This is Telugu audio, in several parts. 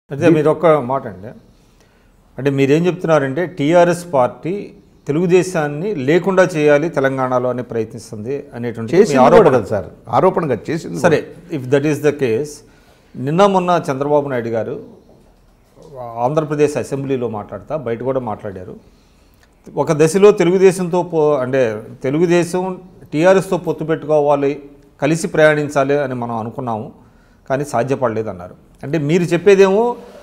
అదే మీరు ఒక్క మాట అండి అంటే మీరేం చెప్తున్నారంటే టీఆర్ఎస్ పార్టీ తెలుగుదేశాన్ని లేకుండా చేయాలి తెలంగాణలో అని ప్రయత్నిస్తుంది అనేటువంటి మీ చేసింది ఆరోపణ కూడా కదా సార్ ఆరోపణ కదా చేసింది సరే if that is the case నిన్న మొన్న చంద్రబాబు నాయుడు గారు ఆంధ్రప్రదేశ్ అసెంబ్లీలో మాట్లాడతా బయట కూడా మాట్లాడారు ఒక దశలో తెలుగుదేశంతో పో అంటే తెలుగుదేశం టీఆర్ఎస్తో పొత్తు పెట్టుకోవాలి కలిసి ప్రయాణించాలి అని మనం అనుకున్నాము కానీ సాధ్యపడలేదు అన్నారు అంటే మీరు చెప్పేదేమో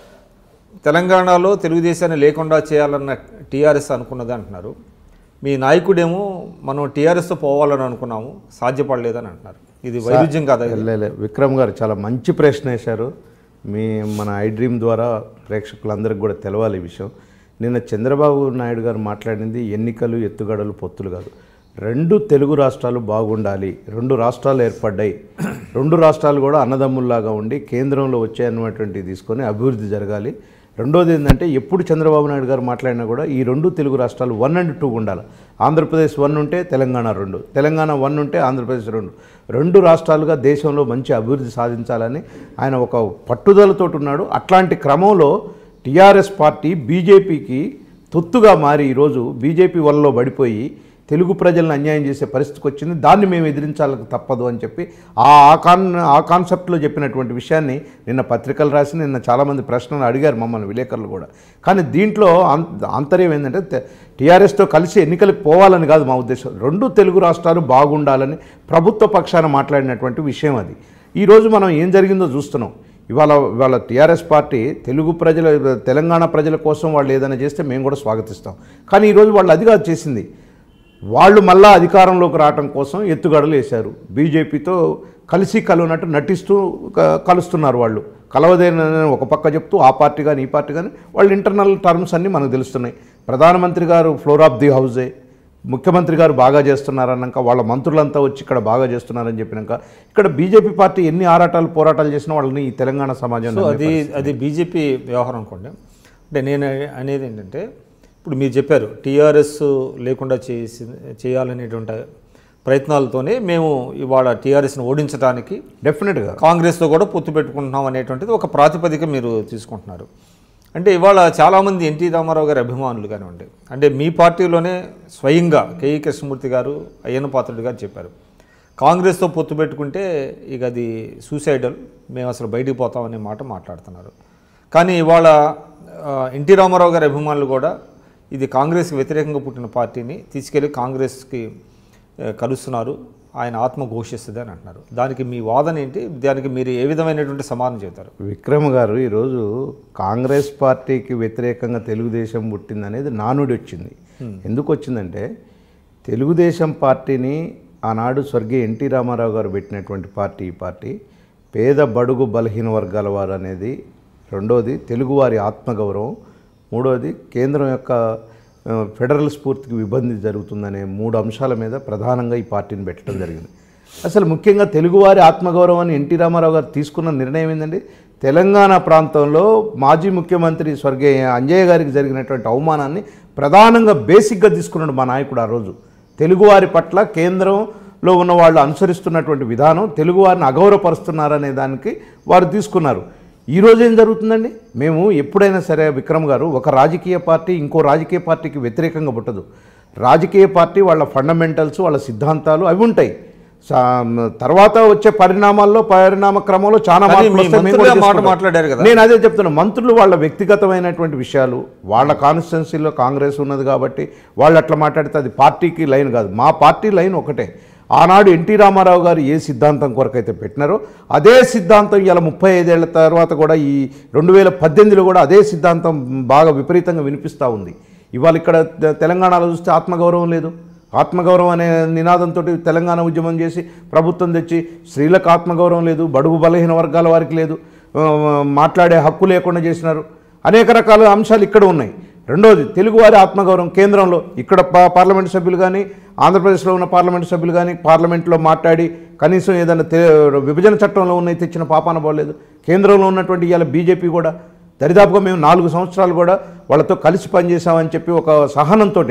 తెలంగాణలో తెలుగుదేశాన్ని లేకుండా చేయాలన్న టీఆర్ఎస్ అనుకున్నది అంటున్నారు మీ నాయకుడేమో మనం టీఆర్ఎస్తో పోవాలని అనుకున్నాము సాధ్యపడలేదని అంటున్నారు ఇది వైరుధ్యం కాదా ఇది? లే, లే, విక్రమ్ గారు చాలా మంచి ప్రశ్న వేశారు మీ మన ఐ డ్రీమ్ ద్వారా ప్రేక్షకులందరికీ కూడా తెలవాలి ఈ విషయం నిన్న చంద్రబాబు నాయుడు గారు మాట్లాడింది ఎన్నికలు ఎత్తుగడలు పొత్తులు కాదు రెండు తెలుగు రాష్ట్రాలు బాగుండాలి రెండు రాష్ట్రాలు ఏర్పడ్డాయి రెండు రాష్ట్రాలు కూడా అన్నదమ్ముల్లాగా ఉండి కేంద్రంలో వచ్చాయన్నటువంటివి తీసుకొని అభివృద్ధి జరగాలి రెండోది ఏంటంటే ఎప్పుడు చంద్రబాబు నాయుడు గారు మాట్లాడినా కూడా ఈ రెండు తెలుగు రాష్ట్రాలు వన్ అండ్ టూ ఉండాలి ఆంధ్రప్రదేశ్ వన్ ఉంటే తెలంగాణ రెండు తెలంగాణ వన్ ఉంటే ఆంధ్రప్రదేశ్ రెండు రెండు రాష్ట్రాలుగా దేశంలో మంచి అభివృద్ధి సాధించాలని ఆయన ఒక పట్టుదలతో ఉన్నాడు అట్లాంటి క్రమంలో టీఆర్ఎస్ పార్టీ బీజేపీకి తొత్తుగా మారి ఈరోజు బీజేపీ వలలో పడిపోయి తెలుగు ప్రజలను అన్యాయం చేసే పరిస్థితికి వచ్చింది దాన్ని మేము ఎదిరించాలి తప్పదు అని చెప్పి ఆ ఆ కాన్ ఆ కాన్సెప్ట్లో చెప్పినటువంటి విషయాన్ని నిన్న పత్రికలు రాసి నిన్న చాలామంది ప్రశ్నలు అడిగారు మమ్మల్ని విలేకరులు కూడా కానీ దీంట్లో అం- ఆంతర్యం ఏంటంటే టీఆర్ఎస్తో కలిసి ఎన్నికలకు పోవాలని కాదు మా ఉద్దేశం రెండు తెలుగు రాష్ట్రాలు బాగుండాలని ప్రభుత్వ పక్షాన మాట్లాడినటువంటి విషయం అది ఈరోజు మనం ఏం జరిగిందో చూస్తున్నాం ఇవాళ ఇవాళ టీఆర్ఎస్ పార్టీ తెలుగు ప్రజల తెలంగాణ ప్రజల కోసం వాళ్ళు ఏదైనా చేస్తే మేము కూడా స్వాగతిస్తాం కానీ ఈరోజు వాళ్ళు అది కాదు చేసింది వాళ్ళు మళ్ళా అధికారంలోకి రావటం కోసం ఎత్తుగడలు వేశారు బీజేపీతో కలిసి కలువనట్టు నటిస్తూ క- కలుస్తున్నారు వాళ్ళు కలవదేనని ఒక పక్క చెప్తూ ఆ పార్టీ కానీ ఈ పార్టీ కానీ వాళ్ళ ఇంటర్నల్ టర్మ్స్ అన్నీ మనకు తెలుస్తున్నాయి ప్రధానమంత్రి గారు ఫ్లోర్ ఆఫ్ ది హౌజే ముఖ్యమంత్రి గారు బాగా చేస్తున్నారన్నాక వాళ్ళ మంత్రులంతా వచ్చి ఇక్కడ బాగా చేస్తున్నారని చెప్పినాక ఇక్కడ బీజేపీ పార్టీ ఎన్ని ఆరాటాలు పోరాటాలు చేసినా వాళ్ళని ఈ తెలంగాణ సమాజం సో అది అది బీజేపీ వ్యవహారం అనుకోండి అంటే నేను అనేది ఏంటంటే ఇప్పుడు మీరు చెప్పారు టీఆర్ఎస్ లేకుండా చేసి చేయాలనేటువంటి ప్రయత్నాలతోనే మేము ఇవాళ టీఆర్ఎస్ని ఓడించడానికి డెఫినెట్గా కాంగ్రెస్తో కూడా పొత్తు పెట్టుకుంటున్నాం అనేటువంటిది ఒక ప్రాతిపదిక మీరు తీసుకుంటున్నారు అంటే ఇవాళ చాలామంది ఎన్టీ రామారావు గారి అభిమానులు కానివ్వండి అంటే మీ పార్టీలోనే స్వయంగా కేఈ కృష్ణమూర్తి గారు అయ్యన్న పాత్రుడు గారు చెప్పారు కాంగ్రెస్తో పొత్తు పెట్టుకుంటే ఇక అది సూసైడల్ మేము అసలు బయటికి పోతామనే మాట మాట్లాడుతున్నారు కానీ ఇవాళ ఆ, ఎన్టీ రామారావు గారి అభిమానులు కూడా ఇది కాంగ్రెస్కి వ్యతిరేకంగా పుట్టిన పార్టీని తీసుకెళ్ళి కాంగ్రెస్కి ఆ, కలుస్తున్నారు ఆయన ఆత్మ ఘోషిస్తుంది అని అంటున్నారు దానికి మీ వాదన ఏంటి దానికి మీరు ఏ విధమైనటువంటి సమాధానం చెబుతారు విక్రమ్ గారు ఈరోజు కాంగ్రెస్ పార్టీకి వ్యతిరేకంగా తెలుగుదేశం పుట్టిందనేది నానుడి వచ్చింది ఎందుకు వచ్చిందంటే తెలుగుదేశం పార్టీని ఆనాడు స్వర్గీయ ఎన్టీ రామారావు గారు పెట్టినటువంటి పార్టీ ఈ పార్టీ పేద బడుగు బలహీన వర్గాల వారు అనేది రెండోది తెలుగువారి ఆత్మగౌరవం మూడోది కేంద్రం యొక్క ఆ, ఫెడరల్ స్ఫూర్తికి ఇబ్బంది జరుగుతుందనే మూడు అంశాల మీద ప్రధానంగా ఈ పార్టీని పెట్టడం జరిగింది అసలు ముఖ్యంగా తెలుగువారి ఆత్మగౌరవాన్ని ఎన్టీ రామారావు గారు తీసుకున్న నిర్ణయం ఏంటంటే తెలంగాణ ప్రాంతంలో మాజీ ముఖ్యమంత్రి స్వర్గీయ అంజయ్య గారికి జరిగినటువంటి అవమానాన్ని ప్రధానంగా బేసిక్గా తీసుకున్నాడు మా నాయకుడు ఆ రోజు తెలుగువారి పట్ల కేంద్రంలో ఉన్న వాళ్ళు అనుసరిస్తున్నటువంటి విధానం తెలుగువారిని అగౌరవపరుస్తున్నారనే దానికి వారు తీసుకున్నారు ఈ రోజు ఏం జరుగుతుందండి మేము ఎప్పుడైనా సరే విక్రమ్ గారు ఒక రాజకీయ పార్టీ ఇంకో రాజకీయ పార్టీకి వ్యతిరేకంగా పుట్టదు రాజకీయ పార్టీ వాళ్ళ ఫండమెంటల్స్ వాళ్ళ సిద్ధాంతాలు అవి ఉంటాయి సా- తర్వాత వచ్చే పరిణామాల్లో పరిణామ క్రమంలో చాలా కానీ మార్పులు మీ వస్తాయి. మేము మంత్రులే కూడా మాట చేసుకుంటాం. మాట్లాడారు కదా. నేను అదే చెప్తున్నా మంత్రులు వాళ్ళ వ్యక్తిగతమైనటువంటి విషయాలు వాళ్ళ కాన్స్టిట్యున్సీలో కాంగ్రెస్ ఉన్నది కాబట్టి వాళ్ళు అట్లా మాట్లాడితే అది పార్టీకి లైన్ కాదు మా పార్టీ లైన్ ఒకటే ఆనాడు ఎన్టీ రామారావు గారు ఏ సిద్ధాంతం కొరకైతే పెట్టినారో అదే సిద్ధాంతం ఇలా ముప్పై ఐదేళ్ల తర్వాత కూడా ఈ రెండు వేల పద్దెనిమిదిలో కూడా అదే సిద్ధాంతం బాగా విపరీతంగా వినిపిస్తూ ఉంది ఇవాళ ఇక్కడ తె- తెలంగాణలో చూస్తే ఆత్మగౌరవం లేదు ఆత్మగౌరవం అనే నినాదంతో తెలంగాణ ఉద్యమం చేసి ప్రభుత్వం తెచ్చి స్త్రీలకు ఆత్మగౌరవం లేదు బడుగు బలహీన వర్గాల వారికి లేదు ఆ, మాట్లాడే హక్కు లేకుండా చేసినారు అనేక రకాల అంశాలు ఇక్కడ ఉన్నాయి రెండోది తెలుగువారి ఆత్మగౌరవం కేంద్రంలో ఇక్కడ పా- పార్లమెంట్ సభ్యులు కానీ ఆంధ్రప్రదేశ్లో ఉన్న పార్లమెంట్ సభ్యులు కానీ పార్లమెంట్లో మాట్లాడి కనీసం ఏదైనా తె- విభజన చట్టంలో ఉన్నాయి తెచ్చిన పాపాన పోలేదు కేంద్రంలో ఉన్నటువంటి ఇవాళ బీజేపీ కూడా దరిదాపుగా మేము నాలుగు సంవత్సరాలు కూడా వాళ్ళతో కలిసి పనిచేసామని చెప్పి ఒక సహనంతో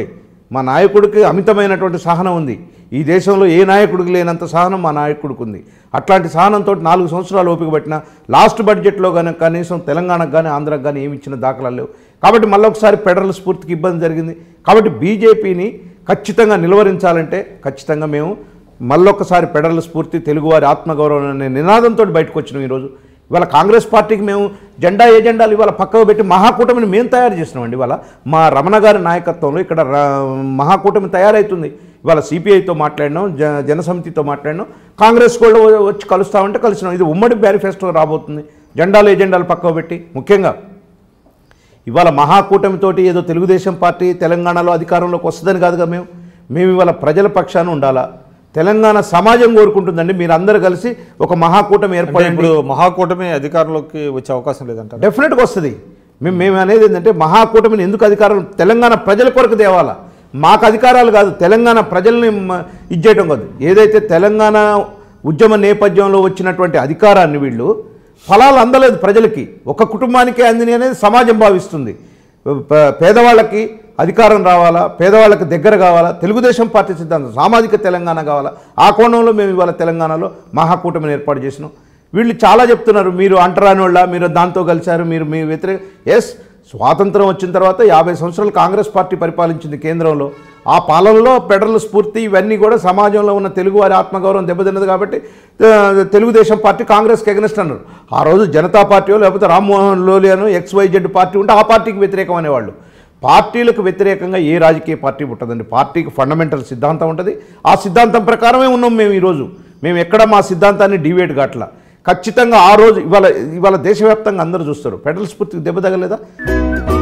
మా నాయకుడికి అమితమైనటువంటి సహనం ఉంది ఈ దేశంలో ఏ నాయకుడికి లేనంత సహనం మా నాయకుడికి ఉంది అట్లాంటి సహనంతో నాలుగు సంవత్సరాలు ఓపిక పట్టిన లాస్ట్ బడ్జెట్లో కానీ కనీసం తెలంగాణకు కానీ ఆంధ్రాకు కానీ ఏమి ఇచ్చిన దాఖలాలు లేవు కాబట్టి మళ్ళీ ఒకసారి ఫెడరల్ స్ఫూర్తికి ఇబ్బంది జరిగింది కాబట్టి బీజేపీని ఖచ్చితంగా నిలువరించాలంటే ఖచ్చితంగా మేము మళ్ళొక్కసారి ఫెడరల్ స్ఫూర్తి తెలుగువారి ఆత్మగౌరవం అనే నినాదంతో బయటకు వచ్చినాం ఈరోజు ఇవాళ కాంగ్రెస్ పార్టీకి మేము జెండా ఏజెండాలు ఇవాళ పక్కకు పెట్టి మహాకూటమిని మేము తయారు చేసినామండి ఇవాళ మా రమణ గారి నాయకత్వంలో ఇక్కడ రా- మహాకూటమి తయారవుతుంది ఇవాళ సిపిఐతో మాట్లాడినాం జ జనసమితితో మాట్లాడినాం కాంగ్రెస్ కూడా వచ్చి కలుస్తామంటే కలిసినాం ఇది ఉమ్మడి మేనిఫెస్టో రాబోతుంది జెండాలు ఏజెండాలు పక్కకు పెట్టి ముఖ్యంగా ఇవాళ మహాకూటమితోటి ఏదో తెలుగుదేశం పార్టీ తెలంగాణలో అధికారంలోకి వస్తుందని కాదుగా మేము మేము ఇవాళ ప్రజల పక్షాన ఉండాలా తెలంగాణ సమాజం కోరుకుంటుందండి మీరు అందరు కలిసి ఒక మహాకూటమి అంటే ఏర్పడండి ఇప్పుడు మహాకూటమి అధికారంలోకి వచ్చే అవకాశం లేదంటారు డెఫినెట్గా వస్తుంది మేము మేము అనేది ఏంటంటే మహాకూటమిని ఎందుకు అధికారం తెలంగాణ ప్రజల కొరకు తేవాలా మాకు అధికారాలు కాదు తెలంగాణ ప్రజల్ని మ- ఇచ్చేయటం కాదు ఏదైతే తెలంగాణ ఉద్యమ నేపథ్యంలో వచ్చినటువంటి అధికారాన్ని వీళ్ళు ఫలాలు అందలేదు ప్రజలకి ఒక కుటుంబానికే అందిని అనేది సమాజం భావిస్తుంది ప- పేదవాళ్ళకి అధికారం రావాలా పేదవాళ్ళకి దగ్గర కావాలా తెలుగుదేశం పార్టీ సిద్ధాంతం సామాజిక తెలంగాణ కావాలా ఆ కోణంలో మేము ఇవాళ తెలంగాణలో మహాకూటమిని ఏర్పాటు చేసినాం వీళ్ళు చాలా చెప్తున్నారు మీరు అంటరాని వాళ్ళ మీరు దాంతో కలిశారు మీరు మీ వ్యతిరేక ఎస్ స్వాతంత్రం వచ్చిన తర్వాత యాభై సంవత్సరాలు కాంగ్రెస్ పార్టీ పరిపాలించింది కేంద్రంలో ఆ పాలనలో ఫెడరల్ స్ఫూర్తి ఇవన్నీ కూడా సమాజంలో ఉన్న తెలుగు వారి ఆత్మగౌరవం దెబ్బతిన్నది కాబట్టి ఆ, తెలుగుదేశం పార్టీ కాంగ్రెస్కి ఎగనెస్ట్ అన్నారు ఆ రోజు జనతా పార్టీ లేకపోతే రామ్మోహన్ లోలియాను ఎక్స్వైజెడ్ పార్టీ ఉంటే ఆ పార్టీకి వ్యతిరేకం అనేవాళ్ళు పార్టీలకు వ్యతిరేకంగా ఏ రాజకీయ పార్టీ ఉంటుందండి పార్టీకి ఫండమెంటల్ సిద్ధాంతం ఉంటుంది ఆ సిద్ధాంతం ప్రకారమే ఉన్నాం మేము ఈరోజు మేము ఎక్కడ మా సిద్ధాంతాన్ని డివేట్ కావట్లా ఖచ్చితంగా ఆ రోజు ఇవాళ ఇవాళ దేశవ్యాప్తంగా అందరూ చూస్తారు ఫెడరల్ స్ఫూర్తికి దెబ్బ తగలేదా